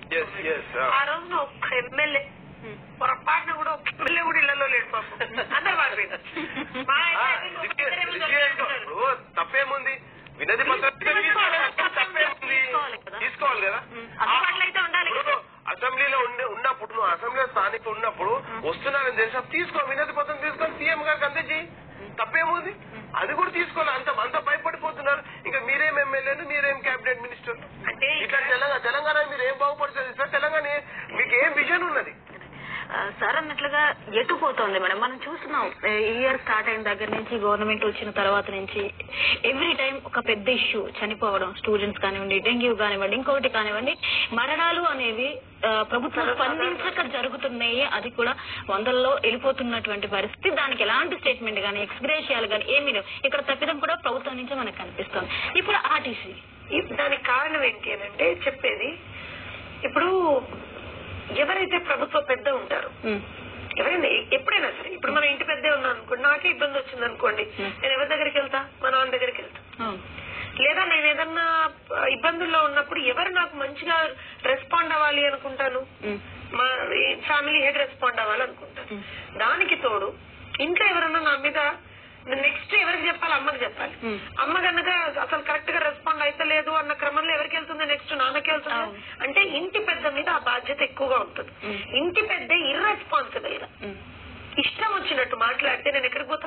Yes yes ఆ రోజున ఒక్క ఎమ్మెల్యే పొరపాటున కూడా ఒక్క ఎమ్మెల్యే కూడా ఇళ్లలో లేడు పాపం అందరు మారిపోయింది మా ఆయన ఒక్క ఇద్దరేమో దొరికినట్టున్నారు. ఇప్పుడు తప్పేముంది వినతి పత్రం తీసుకోవాలి. తప్పేముంది తీసుకోవాలి కదా. తీసుకోవాలి కదా ఉమ్. అందుబాటులో అయితే ఉండాలి కదా. ఇప్పుడు అసెంబ్లీలో ఉండే ఉన్నప్పుడు నువ్వు అసెంబ్లీలో స్థానిక ఉన్నప్పుడు వస్తున్నానని తెలిసి తీసుకో వినతి పత్రం తీసుకొని సీఎం గారికి అందించి తప్పేముంది అది కూడా తీసుకోవాలి అంత అంత భయపడిపోతున్నారు ఇంకా మీరేం ఎమ్మెల్యేలు మీరేం కేబినెట్ మినిస్టర్ అంటే ఇక్కడ తెలంగాణ తెలంగాణ మీరు ఏం బాగుపడుతుంది సార్ తెలంగాణ ఏ- మీకు ఏం విజన్ ఉన్నది ఆ, సార్ అన్నట్లుగా ఎటు పోతోంది మేడం మనం చూస్తున్నాం ఇయర్ స్టార్ట్ అయిన దగ్గర నుంచి గవర్నమెంట్ వచ్చిన తర్వాత నుంచి ఎవ్రీ టైం ఒక పెద్ద ఇష్యూ చనిపోవడం స్టూడెంట్స్ కానివ్వండి డెంగ్యూ కానివ్వండి ఇంకొకటి కానివ్వండి మరణాలు అనేవి ఆ, ప్రభుత్వం స్పందించక జరుగుతున్నాయి అది కూడా వందల్లో వెళ్ళిపోతున్నటువంటి పరిస్థితి దానికి ఎలాంటి స్టేట్మెంట్ కానీ ఎక్స్గ్రేషియాలు కానీ ఏమీ లేవు ఇక్కడ తప్పిదం కూడా ప్రభుత్వం నుంచి మనకు కనిపిస్తుంది ఇప్పుడు ఆర్టీసీ ఈ- దానికి కారణం ఏంటి అని అంటే చెప్పేది ఇప్పుడు ఎవరైతే ప్రభుత్వ పెద్ద ఉంటారో ఎవరైనా ఎప్పుడైనా సరే ఇప్పుడు మన ఇంటి పెద్దే ఉన్నాను అనుకోండి నాకే ఇబ్బంది వచ్చింది అనుకోండి Hmm. నేను ఎవరి దగ్గరికి వెళ్తా మా నాన్న దగ్గరికి వెళ్తా లేదా నేను ఏదన్నా ఆ, ఇబ్బందుల్లో ఉన్నప్పుడు ఎవరు నాకు మంచిగా రెస్పాండ్ అవ్వాలి అనుకుంటాను మా ఫ్యామిలీ హెడ్ రెస్పాండ్ అవ్వాలి అనుకుంటాను Hmm. దానికి తోడు ఇంట్లో ఎవరన్నా నా మీద నెక్స్ట్ ఎవరికి చెప్పాలి అమ్మకి చెప్పాలి Hmm. అమ్మ కనుక అసలు కరెక్ట్ గా రెస్పాండ్ అయితే లేదు అన్న క్రమంలో ఎవరికి వెళ్తుంది నెక్స్ట్ నాన్నకి వెళ్తుంది అవును. అంటే ఇంటి పెద్ద మీద ఆ బాధ్యత ఎక్కువగా ఉంటుంది Hmm. ఇంటి పెద్ద ఇర్రెస్పాన్సిబుల్ గా ఇష్టం వచ్చినట్టు మాట్లాడితే నేను ఎక్కడికి పోతా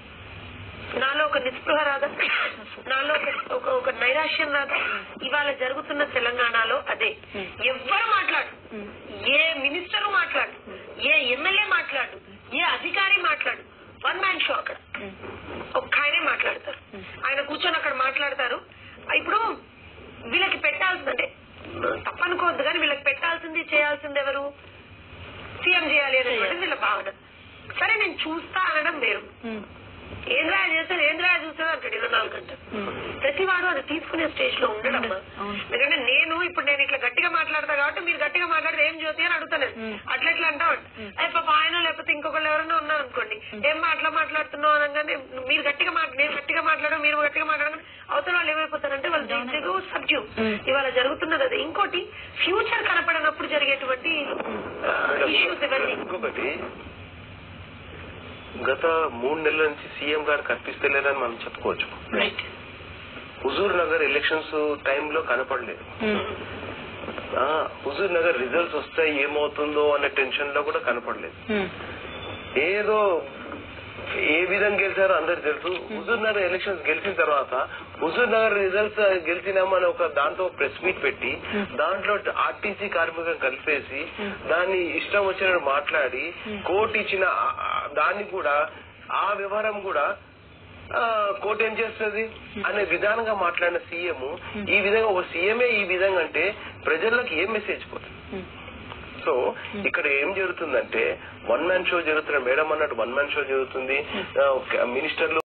నాలో ఒక నిస్పృహ రాదా నాలో ఒక- ఒక ఒక నైరాశ్యం రాదా ఇవాళ జరుగుతున్న తెలంగాణలో అదే Hmm. ఎవ్వరు మాట్లాడు ఏ మినిస్టర్ మాట్లాడు ఏ ఎమ్మెల్యే మాట్లాడు ఏ అధికారి మాట్లాడు వన్ మ్యాన్ షో అక్కడ ఒక్క ఆయనే మాట్లాడతారు ఆయన కూర్చొని అక్కడ మాట్లాడతారు ఇప్పుడు వీళ్ళకి పెట్టాల్సింది అంటే తప్పనుకోవద్దు కానీ వీళ్ళకి పెట్టాల్సింది చేయాల్సింది ఎవరు సీఎం చేయాలి అనేటువంటి వీళ్ళ భావన సరే నేను చూస్తా అనడం వేరు ఏంద్రా చేస్తాను ఏంద్రా చూస్తాను అంటాడు ఇరవై నాలుగు గంటలు ప్రతి వాడు అది తీసుకునే స్టేజ్ లో ఉండడమ్మా అవును. ఎందుకంటే నేను ఇప్పుడు నేను ఇట్లా గట్టిగా మాట్లాడతా కాబట్టి మీరు గట్టిగా మాట్లాడితే ఏం జ్యోతి అని అడుగుతాను మ్మ్. అట్లా ఎట్లా అంటావు అయ్యి పాప ఆయన లేకపోతే ఇంకొకళ్ళు ఎవరైనా ఉన్నారు అనుకోండి ఏం అట్లా మాట్లాడుతున్నావు అనగానే మీరు గట్టిగా మాట్లా నేను గట్టిగా మాట్లాడడం మీరు గట్టిగా మాట్లాడడం అవతల వాళ్ళు ఏమైపోతారంటే వాళ్ళు సబ్జ్యూ మ్మ్. ఇవాళ జరుగుతున్నది అది ఇంకోటి ఫ్యూచర్ కనపడనప్పుడు జరిగేటువంటి ఇష్యూస్ ఇవన్నీ ఇంకొకటి గత మూడు నెలల నుంచి సీఎం గారు కనిపిస్తలేరని మనం చెప్పుకోవచ్చు రైట్ హుజూర్ నగర్ ఎలక్షన్స్ టైంలో కనపడలేదు ఆ, హుజూర్ నగర్ రిజల్ట్స్ వస్తాయి ఏమవుతుందో అనే టెన్షన్ లో కూడా కనపడలేదు ఏదో ఏ విధంగా గెలిచారో అందరికి తెలుసు హుజూర్ నగర్ ఎలక్షన్స్ గెలిచిన తర్వాత హుజూర్ నగర్ రిజల్ట్స్ గెలిచినామని ఒక దాంతో ప్రెస్ మీట్ పెట్టి దాంట్లో ఆర్టీసీ కార్మికులను కలిపేసి దాన్ని ఇష్టం వచ్చినట్టు మాట్లాడి కోర్టు ఇచ్చిన ఆ- ఆ- దాన్ని కూడా ఆ వ్యవహారం కూడా ఆ, కోర్టు ఏం చేస్తుంది అనే విధానంగా మాట్లాడిన సీఎం ఈ విధంగా ఒక సీఎంఏ ఈ విధంగా అంటే ప్రజలకు ఏం మెసేజ్ పోతుంది సో ఇక్కడ ఏం జరుగుతుందంటే వన్ మ్యాన్ షో జరుగుతున్న మేడం అన్నట్టు వన్ మ్యాన్ షో జరుగుతుంది ఆ, మినిస్టర్లు